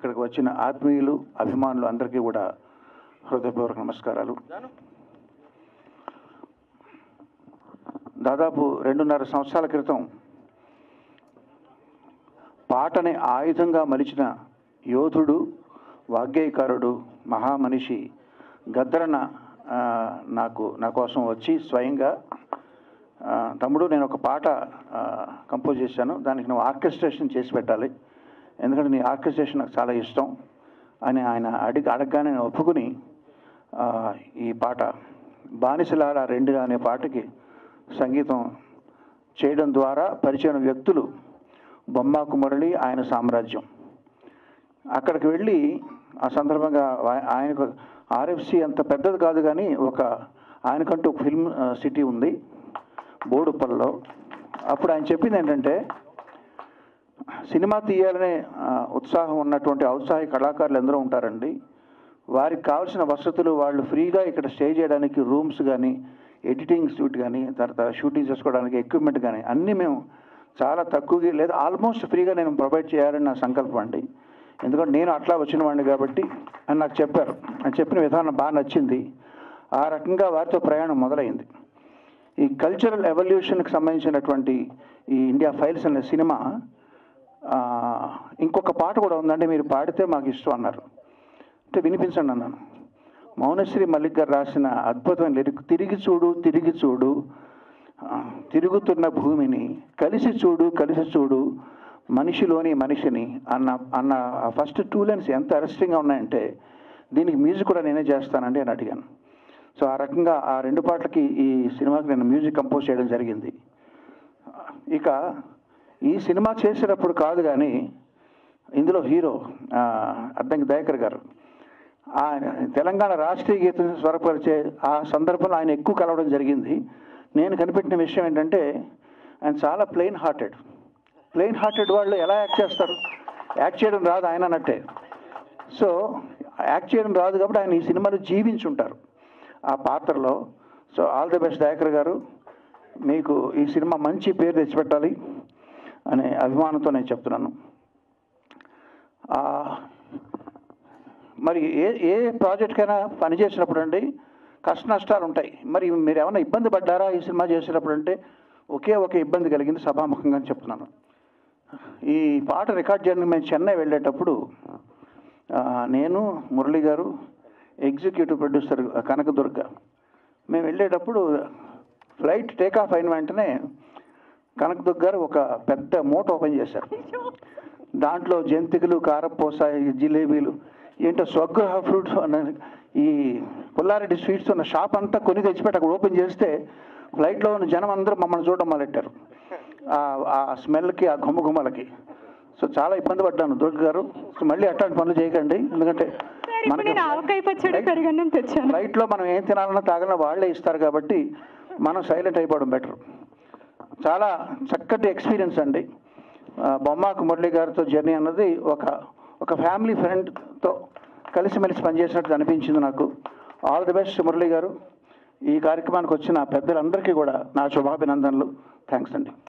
ఇక్కడికి వచ్చిన ఆత్మీయులు అభిమానులు అందరికీ కూడా హృదయపూర్వక నమస్కారాలు దాదాపు రెండున్నర సంవత్సరాల క్రితం పాటని ఆయుధంగా మలిచిన యోధుడు వాగ్గేయకారుడు మహామనిషి గద్దరన్న ఆ, నాకు నా కోసం వచ్చి స్వయంగా ఆ, తమ్ముడు నేను ఒక పాట ఆ, కంపోజ్ చేశాను దానికి నువ్వు ఆర్కెస్ట్రేషన్ చేసి పెట్టాలి ఎందుకంటే నీ ఆర్కెస్ట్రేషన్ నాకు చాలా ఇష్టం అని ఆయన అడిగి అడగగానే నేను ఒప్పుకుని ఆ, ఈ పాట బానిసలారా రెండు అనే పాటకి సంగీతం చేయడం ద్వారా పరిచయం వ్యక్తులు బొమ్మాకు మురళి ఆయన సామ్రాజ్యం అక్కడికి వెళ్ళి ఆ సందర్భంగా ఆయ- ఆయనకు ఆర్ఎఫ్సి అంత పెద్దది కాదు కానీ ఒక ఆయనకంటూ ఒక ఫిల్మ్ ఆ, సిటీ ఉంది బోడుప్పల్లో అప్పుడు ఆయన చెప్పింది ఏంటంటే సినిమా తీయాలనే ఆ, ఉత్సాహం ఉన్నటువంటి ఔత్సాహిక కళాకారులు ఎందరో ఉంటారండి వారికి కావాల్సిన వసతులు వాళ్ళు ఫ్రీగా ఇక్కడ స్టే చేయడానికి రూమ్స్ కానీ ఎడిటింగ్ షూట్ కానీ తర్వాత షూటింగ్ చేసుకోవడానికి ఎక్విప్మెంట్ కానీ అన్నీ మేము చాలా తక్కువగా లేదా ఆల్మోస్ట్ ఫ్రీగా నేను ప్రొవైడ్ చేయాలని నా సంకల్పం అండి ఎందుకంటే నేను అట్లా వచ్చిన వాడిని కాబట్టి అని నాకు చెప్పారు అని చెప్పిన విధానం బాగా నచ్చింది ఆ రకంగా వారితో ప్రయాణం మొదలైంది ఈ కల్చరల్ ఎవల్యూషన్కి సంబంధించినటువంటి ఈ ఇండియా ఫైల్స్ అనే సినిమా ఆ, ఇంకొక పాట కూడా ఉందండి మీరు పాడితే మాకు ఇష్టం అన్నారు అంటే వినిపించండి అన్నాను మౌనశ్రీ మల్లిక్ గారు రాసిన అద్భుతమైన లిరిక్ తిరిగి చూడు తిరిగి చూడు ఆ, తిరుగుతున్న భూమిని కలిసి చూడు కలిసి చూడు మనిషిలోని మనిషిని అన్న అన్న ఫస్ట్ టూ లైన్స్ ఎంత అరెస్టింగ్గా ఉన్నాయంటే దీనికి మ్యూజిక్ కూడా నేనే చేస్తానండి అని అడిగాను సో ఆ రకంగా ఆ రెండు పాటలకి ఈ సినిమాకి నేను మ్యూజిక్ కంపోజ్ చేయడం జరిగింది ఇక ఈ సినిమా చేసేటప్పుడు కాదు కానీ ఇందులో హీరో ఆ, అద్దంకి దయాకర్ గారు ఆయన తెలంగాణ రాష్ట్రీయ గీతం స్వరపరిచే ఆ సందర్భంలో ఆయన ఎక్కువ కలవడం జరిగింది నేను కనిపెట్టిన విషయం ఏంటంటే ఆయన చాలా ప్లెయిన్ హార్టెడ్ ప్లెయిన్ హార్టెడ్ వాళ్ళు ఎలా యాక్ట్ చేస్తారు యాక్ట్ చేయడం రాదు ఆయన అన్నట్టే సో యాక్ట్ చేయడం రాదు కాబట్టి ఆయన ఈ సినిమాలో జీవించుంటారు ఆ పాత్రలో so all the best Dayakar garu మీకు ఈ సినిమా మంచి పేరు తెచ్చిపెట్టాలి అనే అభిమానంతో నేను చెప్తున్నాను ఆ, మరి ఏ ఏ ప్రాజెక్ట్కైనా పనిచేసినప్పుడు అండి కష్ట నష్టాలు ఉంటాయి మరి మీరు ఏమైనా ఇబ్బంది పడ్డారా ఈ సినిమా చేసేటప్పుడు అంటే ఒకే ఒక ఇబ్బంది కలిగింది సభాముఖంగా అని చెప్తున్నాను ఈ పాట రికార్డ్ చేయడానికి మేము చెన్నై వెళ్ళేటప్పుడు ఆ, నేను మురళి గారు ఎగ్జిక్యూటివ్ ప్రొడ్యూసర్ కనకదుర్గ మేము వెళ్ళేటప్పుడు ఫ్లైట్ టేక్ ఆఫ్ అయిన వెంటనే కనకదుర్గ గారు ఒక పెద్ద మూట ఓపెన్ చేశారు దాంట్లో జంతికలు కారపూస ఈ జిలేబీలు ఏంటో స్వగృహ ఫ్రూట్స్ అన్న ఈ పుల్లారెడ్డి స్వీట్స్ ఉన్న షాప్ అంతా కొని తెచ్చిపెట్టి అక్కడ ఓపెన్ చేస్తే ఫ్లైట్లో ఉన్న జనం అందరూ మమ్మల్ని చూడడం మొదలెట్టారు ఆ- ఆ స్మెల్కి ఆ గుమ్మగుమ్మలకి సో చాలా ఇబ్బంది పడ్డాను దుర్గ గారు సో మళ్ళీ అట్లాంటి పనులు చేయకండి ఎందుకంటే సార్ ఇప్పుడు మనకి నేను ఆవకాయ పచ్చడి Right. పెరుగన్నం తెచ్చాను ఫ్లైట్లో మనం ఏం తినాలన్నా తాగాలన్నా వాళ్ళే ఇస్తారు కాబట్టి మనం సైలెంట్ అయిపోవడం బెటర్ చాలా చక్కటి ఎక్స్పీరియన్స్ అండి ఆ, బొమ్మాకు మురళి గారితో జర్నీ అన్నది ఒక ఒక ఫ్యామిలీ ఫ్రెండ్తో కలిసిమెలిసి పనిచేసినట్టు అనిపించింది నాకు ఆల్ ది బెస్ట్ మురళి గారు ఈ కార్యక్రమానికి వచ్చిన పెద్దలందరికీ కూడా నా శుభాభినందనలు థ్యాంక్స్ అండి